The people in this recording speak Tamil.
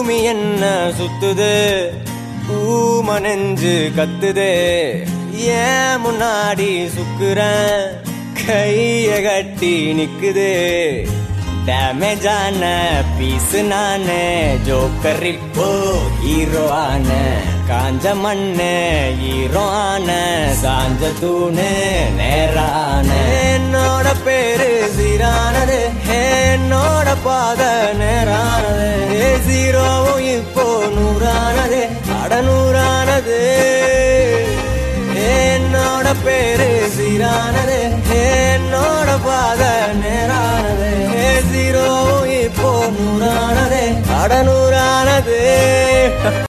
பூமி என்ன சுத்துது ஊம நெஞ்சு கத்துது ஏன் முன்னாடி சுக்குறேன் கைய கட்டி நிக்குது டேமேஜான பீஸ் நானு ஜோக்கர் இப்போ ஹீரோ ஆன காஞ்ச மண்ணு ஹீரோ ஆன சாஞ்ச தூணு நேரான என்னோட பேரு சீரானது என்னோட பாத நேரானது ஜீரோவும் இப்போ நூறானது அடநூறானது என்னோட பேரு சீரானது என்னோட பாத நேரானது ஜீரோவும் இப்போ நூறானது அடநூறானது